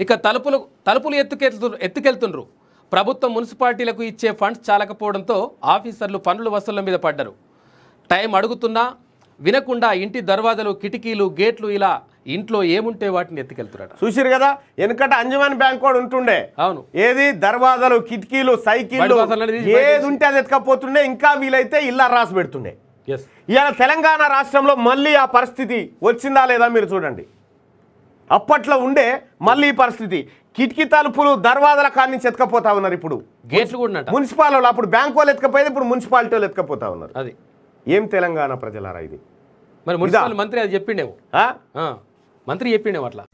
ఇక తలుపులు తలుపులు ఎత్తుకెళ్తు ఎత్తుకెళ్తుండ్రు ప్రభుత్వం మున్సిపాలిటీలకు ఇచ్చే ఫండ్స్ చాలకపోవడంతో ఆఫీసర్లు పనుల వసూళ్ల మీద పడ్డారు టైం అడుగుతున్నా వినకుండా ఇంటి దర్వాజలు కిటికీలు గేట్లు ఇలా ఇంట్లో ఏముంటే వాటిని ఎత్తుకెళ్తున్నాడు చూసిరు కదా వెనకట అంజమాన్ బ్యాంక్ కూడా ఉంటుండే అవును ఏది దర్వాజాలు కిటికీలు సైకిళ్ళు బడి బాసలు అనేది బయట ఏది ఉంటే అది ఎత్తుకపోతుండే ఇంకా వీలైతే ఇల్లు రాసి పెడుతుండే ఎస్ ఇవాళ తెలంగాణ రాష్ట్రంలో మళ్ళీ ఆ పరిస్థితి వచ్చిందా లేదా మీరు చూడండి అప్పట్లో ఉండే మళ్ళీ ఈ పరిస్థితి కిటికీ తలుపులు దర్వాజల కాడి నుంచి ఎత్తుకపోతా ఉన్నారు ఇప్పుడు గేట్లు కూడా ఉన్నట మున్సిపాల్ వాళ్ళు అప్పుడు బ్యాంక్ వాళ్ళు ఎత్తుకపోయేది ఇప్పుడు మున్సిపాలిటీ వాళ్ళు ఎత్తుకపోతా ఉన్నారు అది ఏం తెలంగాణ ప్రజలారా ఇది మరి మున్సిపల్ మంత్రి అది చెప్పిండేమో ఆ? ఆ, మంత్రి చెప్పిండేమో అట్లా